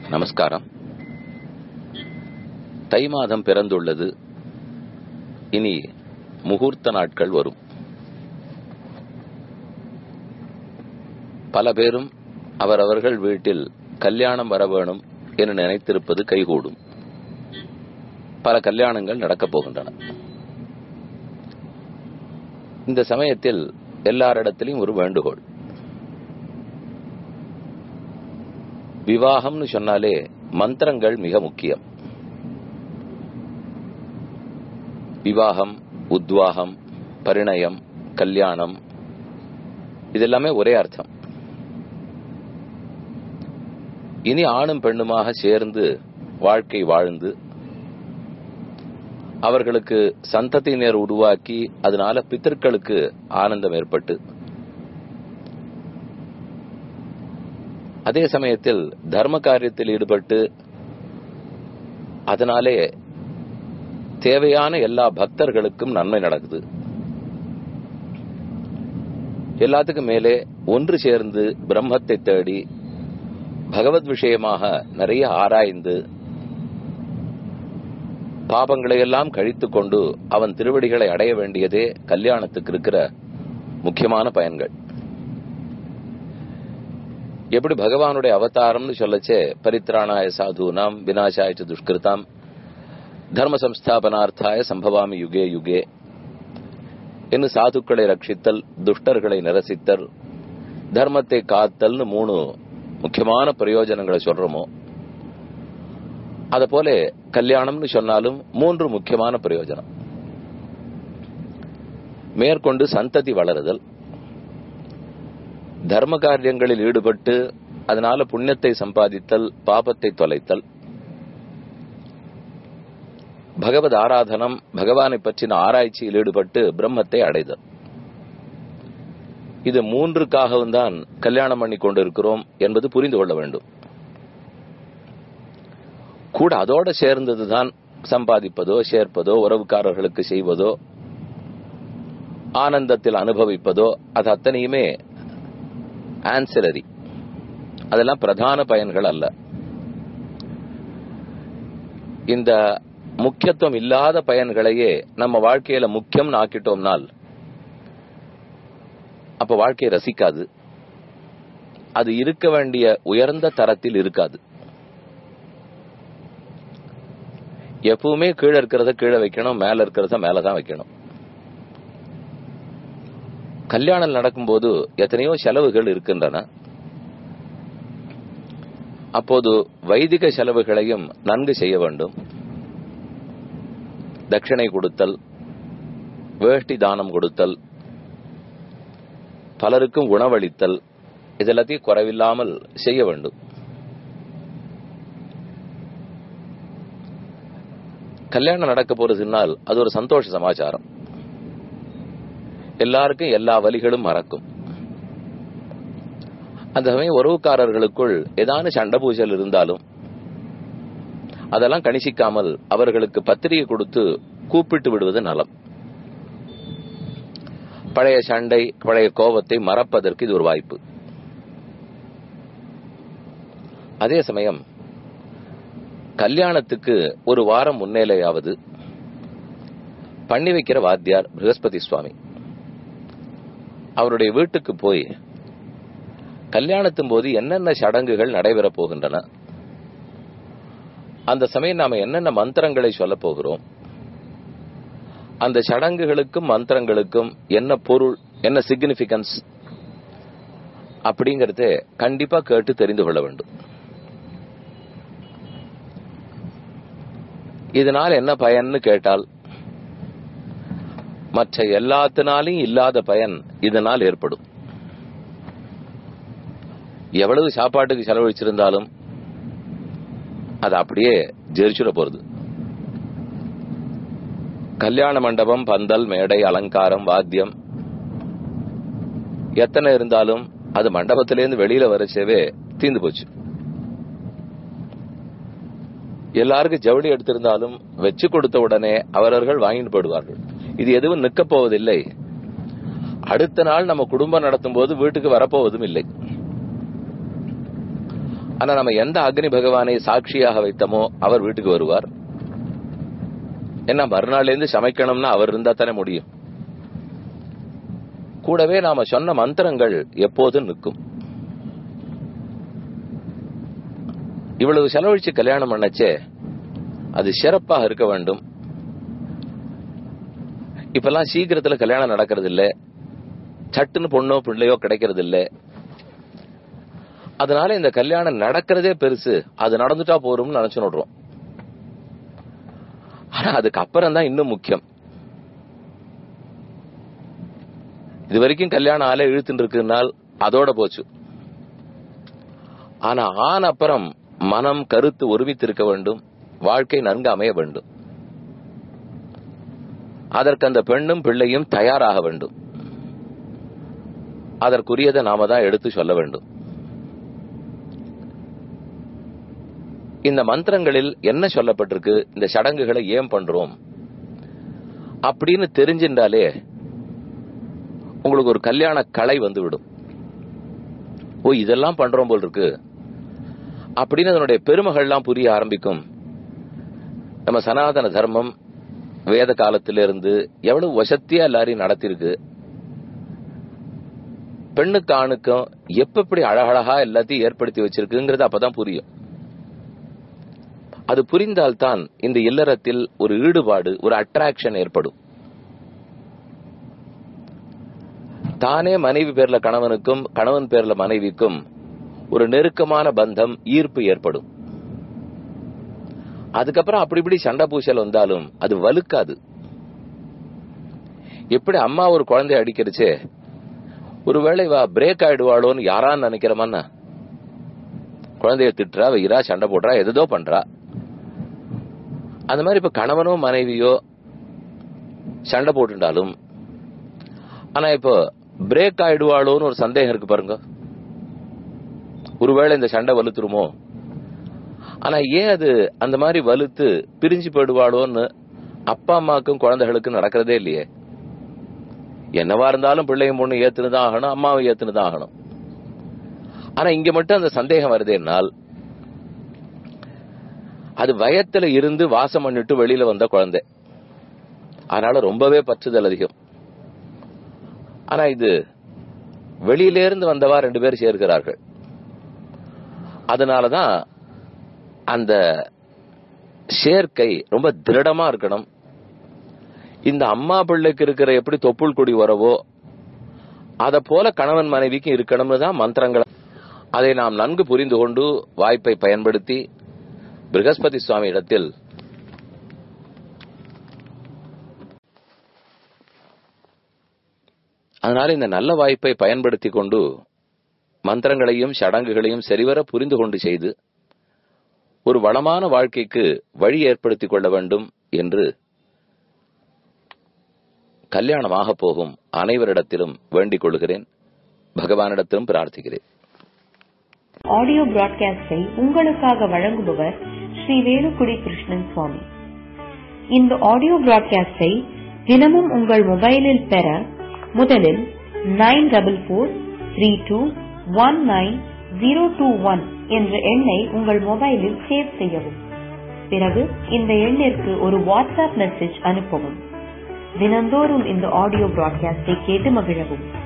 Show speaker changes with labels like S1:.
S1: நமஸ்காரம் தை மாதம் பிறந்துள்ளது இனி முகூர்த்த நாட்கள் வரும் பல பேரும் அவரவர்கள் வீட்டில் கல்யாணம் வர வேணும் என்று நினைத்திருப்பது கைகூடும் பல கல்யாணங்கள் நடக்கப் போகின்றன இந்த சமயத்தில் எல்லாரிடத்திலையும் ஒரு வேண்டுகோள் விவாகம்னு சொன்னாலே மந்திரங்கள் மிக முக்கியம் விவாகம் உத்வாகம் பரிணயம் கல்யாணம் இதெல்லாமே ஒரே அர்த்தம் இனி ஆணும் பெண்ணுமாக சேர்ந்து வாழ்க்கை வாழ்ந்து அவர்களுக்கு சந்ததியினர் உருவாக்கி அதனால பித்தர்களுக்கு ஆனந்தம் ஏற்பட்டு அதே சமயத்தில் தர்ம காரியத்தில் ஈடுபட்டு அதனாலே தேவையான எல்லா பக்தர்களுக்கும் நன்மை நடக்குது எல்லாத்துக்கும் மேலே ஒன்று சேர்ந்து பிரம்மத்தை தேடி பகவத் விஷயமாக நிறைய ஆராய்ந்து பாபங்களை எல்லாம் கழித்து கொண்டு அவன் திருவடிகளை அடைய வேண்டியதே கல்யாணத்துக்கு இருக்கிற முக்கியமான பயன்கள் எப்படி பகவானுடைய அவதாரம்னு சொல்லச்சே பரித்ராணாய சாதுனாம் வினாசாய துஷ்கிருதாம் தர்ம சம்ஸ்தாபனார்த்தாய சம்பவாமி யுகே யுகே என்று சாதுக்களை ரட்சித்தல் துஷ்டர்களை நிரசித்தல் தர்மத்தை காத்தல்னு மூணு முக்கியமான பிரயோஜனங்களை சொல்றோமோ அத போல கல்யாணம்னு சொன்னாலும் மூன்று முக்கியமான பிரயோஜனம் மேற்கொண்டு சந்ததி வளருதல் தர்ம காரியங்களில் ஈடுபட்டு அதனால புண்ணியத்தை சம்பாதித்தல் பாபத்தை தொலைத்தல் பகவத் ஆராதனம் பகவானை பற்றின ஆராய்ச்சியில் ஈடுபட்டு பிரம்மத்தை அடைதல் இது மூன்றுக்காகவும் தான் கல்யாணம் பண்ணி கொண்டிருக்கிறோம் என்பது புரிந்து கொள்ள வேண்டும் கூட அதோட சேர்ந்ததுதான் சம்பாதிப்பதோ சேர்ப்பதோ உறவுக்காரர்களுக்கு செய்வதோ ஆனந்தத்தில் அனுபவிப்பதோ அது அத்தனையுமே ஆன்சரரி அதெல்லாம் பிரதான பயன்கள் அல்ல இந்த முக்கியத்துவம் இல்லாத பயன்களையே நம்ம வாழ்க்கையில முக்கியம் ஆக்கிட்டோம்னால் அப்ப வாழ்க்கையை ரசிக்காது அது இருக்க வேண்டிய உயர்ந்த தரத்தில் இருக்காது எப்பவுமே கீழே இருக்கிறத கீழே வைக்கணும் மேல இருக்கிறத மேலதான் வைக்கணும் கல்யாணம் நடக்கும்போது எத்தனையோ செலவுகள் இருக்கின்றன அப்போது வைதிக செலவுகளையும் நன்கு செய்ய வேண்டும் தட்சிணை கொடுத்தல் வேஷ்டி தானம் கொடுத்தல் பலருக்கும் உணவளித்தல் இதெல்லாத்தையும் குறைவில்லாமல் செய்ய வேண்டும் கல்யாணம் நடக்க போறதுனால் அது ஒரு சந்தோஷ சமாச்சாரம் எல்லாருக்கும் எல்லா வலிகளும் மறக்கும் அந்த சமயம் உறவுக்காரர்களுக்குள் ஏதான சண்டை பூஜல் இருந்தாலும் அதெல்லாம் கணிசிக்காமல் அவர்களுக்கு பத்திரிகை கொடுத்து கூப்பிட்டு விடுவது நலம் பழைய சண்டை பழைய கோபத்தை மறப்பதற்கு இது ஒரு வாய்ப்பு அதே சமயம் கல்யாணத்துக்கு ஒரு வாரம் முன்னேலையாவது பண்ணி வைக்கிற வாத்தியார் பிரகஸ்பதி சுவாமி அவருடைய வீட்டுக்கு போய் கல்யாணத்தின் போது என்னென்ன சடங்குகள் நடைபெற போகின்றன அந்த சமயம் நாம என்னென்ன மந்திரங்களை சொல்ல போகிறோம் அந்த சடங்குகளுக்கும் மந்திரங்களுக்கும் என்ன பொருள் என்ன சிக்னிபிகன்ஸ் அப்படிங்கறத கண்டிப்பா கேட்டு தெரிந்து கொள்ள வேண்டும் இதனால் என்ன பயன்னு கேட்டால் மற்ற எல்லாத்தினாலையும் இல்லாத பயன் இதனால் ஏற்படும் எவ்வளவு சாப்பாட்டுக்கு செலவழிச்சிருந்தாலும் அது அப்படியே ஜெரிச்சுட போறது கல்யாண மண்டபம் பந்தல் மேடை அலங்காரம் வாத்தியம் எத்தனை இருந்தாலும் அது மண்டபத்திலேருந்து வெளியில வரச்சேவே தீந்து போச்சு எல்லாருக்கும் ஜவுளி எடுத்திருந்தாலும் வச்சு கொடுத்த உடனே அவரவர்கள் வாங்கிட்டு போடுவார்கள் இது எதுவும் நிற்க போவதில்லை அடுத்த நாள் நம்ம குடும்பம் நடத்தும் போது வீட்டுக்கு வரப்போவதும் இல்லை ஆனா நம்ம எந்த அக்னி பகவானை சாட்சியாக வைத்தமோ அவர் வீட்டுக்கு வருவார் என்ன மறுநாள்ல இருந்து சமைக்கணும்னா அவர் இருந்தா தானே முடியும் கூடவே நாம சொன்ன மந்திரங்கள் எப்போதும் நிற்கும் இவ்வளவு செலவழிச்சு கல்யாணம் பண்ணச்சே அது சிறப்பாக இருக்க வேண்டும் இப்பெல்லாம் சீக்கிரத்துல கல்யாணம் நடக்கிறது இல்ல சட்டுன்னு பொண்ணோ பிள்ளையோ கிடைக்கிறது இல்ல அதனால இந்த கல்யாணம் நடக்கிறதே பெருசு அது நடந்துட்டா போறோம்னு நினைச்சு நடுறோம் ஆனா அதுக்கு அப்புறம் தான் இன்னும் முக்கியம் இது வரைக்கும் கல்யாணம் ஆளே இழுத்துட்டு இருக்குனால் அதோட போச்சு ஆனா ஆன அப்புறம் மனம் கருத்து ஒருமித்திருக்க வேண்டும் வாழ்க்கை நன்கு அமைய வேண்டும் அதற்கு அந்த பெண்ணும் பிள்ளையும் தயாராக வேண்டும் அதற்குரியதை நாம தான் எடுத்து சொல்ல வேண்டும் இந்த மந்திரங்களில் என்ன சொல்லப்பட்டிருக்கு இந்த சடங்குகளை ஏன் பண்றோம் அப்படின்னு தெரிஞ்சின்றாலே உங்களுக்கு ஒரு கல்யாண கலை வந்துவிடும் ஓ இதெல்லாம் பண்றோம் போல் இருக்கு அப்படின்னு அதனுடைய பெருமைகள்லாம் புரிய ஆரம்பிக்கும் நம்ம சனாதன தர்மம் வேத காலத்திலிருந்து எவ்வளவு வசத்தியா எல்லாரையும் நடத்திருக்கு பெண்ணுக்கு ஆணுக்கும் எப்ப எப்படி அழகழகா எல்லாத்தையும் ஏற்படுத்தி வச்சிருக்குங்கிறது அப்பதான் புரியும் அது புரிந்தால்தான் இந்த இல்லறத்தில் ஒரு ஈடுபாடு ஒரு அட்ராக்ஷன் ஏற்படும் தானே மனைவி பேர்ல கணவனுக்கும் கணவன் பேர்ல மனைவிக்கும் ஒரு நெருக்கமான பந்தம் ஈர்ப்பு ஏற்படும் அதுக்கப்புறம் அப்படி இப்படி சண்டை பூசல் வந்தாலும் அது வலுக்காது எப்படி அம்மா ஒரு குழந்தைய அடிக்கிறச்சே ஒருவேளை வா பிரேக் ஆயிடுவாளோன்னு யாரான்னு நினைக்கிறமான்னா குழந்தைய திட்டுறா வைரா சண்டை போடுறா எதோ பண்றா அந்த மாதிரி இப்ப கணவனோ மனைவியோ சண்டை போட்டுட்டாலும் ஆனா இப்போ பிரேக் ஆயிடுவாளோன்னு ஒரு சந்தேகம் இருக்கு பாருங்க ஒருவேளை இந்த சண்டை வலுத்துருமோ ஆனா ஏன் அது அந்த மாதிரி வலுத்து பிரிஞ்சு போயிடுவாளோன்னு அப்பா அம்மாக்கும் குழந்தைகளுக்கும் நடக்கிறதே இல்லையே என்னவா இருந்தாலும் பிள்ளையும் பொண்ணு ஏத்துனுதான் ஆகணும் அம்மாவும் ஏத்துனுதான் ஆகணும் ஆனா இங்க மட்டும் அந்த சந்தேகம் வருதேனால் அது வயத்துல இருந்து வாசம் பண்ணிட்டு வெளியில வந்த குழந்தை அதனால ரொம்பவே பற்றுதல் அதிகம் ஆனா இது வெளியில இருந்து வந்தவா ரெண்டு பேர் சேர்க்கிறார்கள் அதனாலதான் அந்த சேர்க்கை ரொம்ப திருடமா இருக்கணும் இந்த அம்மா பிள்ளைக்கு இருக்கிற எப்படி தொப்புள் கொடி வரவோ அத போல கணவன் மனைவிக்கு இருக்கணும்னு தான் மந்திரங்கள் அதை நாம் நன்கு புரிந்து கொண்டு வாய்ப்பை பயன்படுத்தி பிரகஸ்பதி சுவாமி இடத்தில் அதனால இந்த நல்ல வாய்ப்பை பயன்படுத்தி கொண்டு மந்திரங்களையும் சடங்குகளையும் சரிவர புரிந்து கொண்டு செய்து ஒரு வளமான வாழ்க்கைக்கு வழி ஏற்படுத்திக் கொள்ள வேண்டும் என்று கல்யாணமாக போகும் அனைவரிடத்திலும் வேண்டிக் கொள்கிறேன் பகவானிடத்திலும் பிரார்த்திக்கிறேன்
S2: ஆடியோ பிராட்காஸ்டை உங்களுக்காக வழங்குபவர் ஸ்ரீ வேலுக்குடி கிருஷ்ணன் சுவாமி இந்த ஆடியோ பிராட்காஸ்டை தினமும் உங்கள் மொபைலில் பெற முதலில் nine double four three two one nine zero two one என்ற எண்ணை உங்கள் மொபைலில் சேவ் செய்யவும் பிறகு இந்த எண்ணிற்கு ஒரு வாட்ஸ்அப் மெசேஜ் அனுப்பவும் தினந்தோறும் இந்த ஆடியோ பிராட்காஸ்டை கேட்டு மகிழவும்